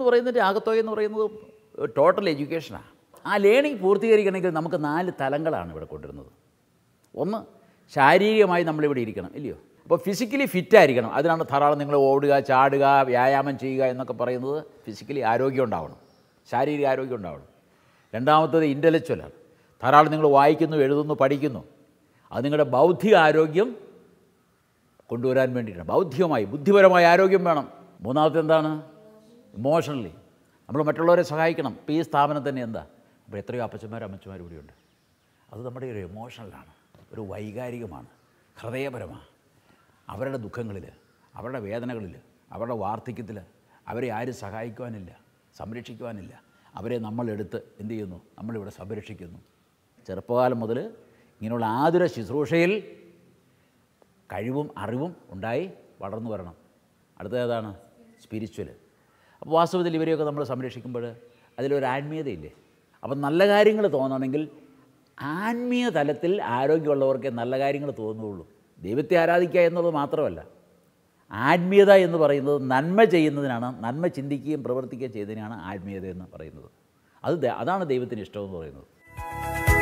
എന്ന് പറയുന്നത് ആകത്തുക എന്ന് പറയുന്നത് ടോട്ടൽ എഡ്യൂക്കേഷനാണ് ആ ലേണിംഗ് പൂർത്തീകരിക്കണമെങ്കിൽ നമുക്ക് നാല് തലങ്ങളാണ് ഇവിടെ കൊണ്ടുവരുന്നത് ഒന്ന് ശാരീരികമായി നമ്മളിവിടെ ഇരിക്കണം ഇല്ലയോ അപ്പോൾ ഫിസിക്കലി ഫിറ്റ് ആയിരിക്കണം അതിനാണ് ധാരാളം നിങ്ങൾ ഓടുക ചാടുക വ്യായാമം ചെയ്യുക എന്നൊക്കെ പറയുന്നത് ഫിസിക്കലി ആരോഗ്യം ഉണ്ടാവണം ശാരീരിക ആരോഗ്യം ഉണ്ടാവണം രണ്ടാമത്തത് ഇൻ്റലക്ച്വലാണ് ധാരാളം നിങ്ങൾ വായിക്കുന്നു എഴുതുന്നു പഠിക്കുന്നു അത് നിങ്ങളുടെ ബൗദ്ധിക ആരോഗ്യം കൊണ്ടുവരാൻ വേണ്ടിയിട്ടാണ് ബൗദ്ധികമായി ബുദ്ധിപരമായ ആരോഗ്യം വേണം മൂന്നാമത്തെ എന്താണ് ഇമോഷണലി നമ്മൾ മറ്റുള്ളവരെ സഹായിക്കണം ഇപ്പോൾ ഈ സ്ഥാപനം തന്നെ എന്താ അപ്പോൾ എത്രയോ അപ്പച്ചന്മാരും അമ്മച്ചന്മാരും ഇവിടെയുണ്ട് അത് നമ്മുടെ ഒരു ഇമോഷണലാണ് ഒരു വൈകാരികമാണ് ഹൃദയപരമാണ് അവരുടെ ദുഃഖങ്ങളിൽ അവരുടെ വേദനകളിൽ അവരുടെ വാർദ്ധക്യത്തിൽ അവരെ ആരും സഹായിക്കുവാനില്ല സംരക്ഷിക്കുവാനില്ല അവരെ നമ്മളെടുത്ത് എന്ത് ചെയ്യുന്നു നമ്മളിവിടെ സംരക്ഷിക്കുന്നു ചെറുപ്പകാലം മുതൽ ഇങ്ങനെയുള്ള ആതുര ശുശ്രൂഷയിൽ കഴിവും അറിവും ഉണ്ടായി വളർന്നു വരണം അടുത്തത് ഏതാണ് സ്പിരിച്വൽ അപ്പോൾ വാസ്തവത്തിൽ ഇവരെയൊക്കെ നമ്മൾ സംരക്ഷിക്കുമ്പോൾ അതിലൊരു ആത്മീയതയില്ലേ അപ്പം നല്ല കാര്യങ്ങൾ തോന്നണമെങ്കിൽ ആത്മീയ തലത്തിൽ ആരോഗ്യമുള്ളവർക്ക് നല്ല കാര്യങ്ങൾ തോന്നുകയുള്ളൂ ദൈവത്തെ ആരാധിക്കുക എന്നുള്ളത് മാത്രമല്ല ആത്മീയത എന്ന് പറയുന്നത് നന്മ ചെയ്യുന്നതിനാണ് നന്മ ചിന്തിക്കുകയും പ്രവർത്തിക്കുകയും ചെയ്തതിനാണ് ആത്മീയത എന്ന് പറയുന്നത് അത് ദ- അതാണ് ദൈവത്തിന് ഇഷ്ടമെന്ന് പറയുന്നത്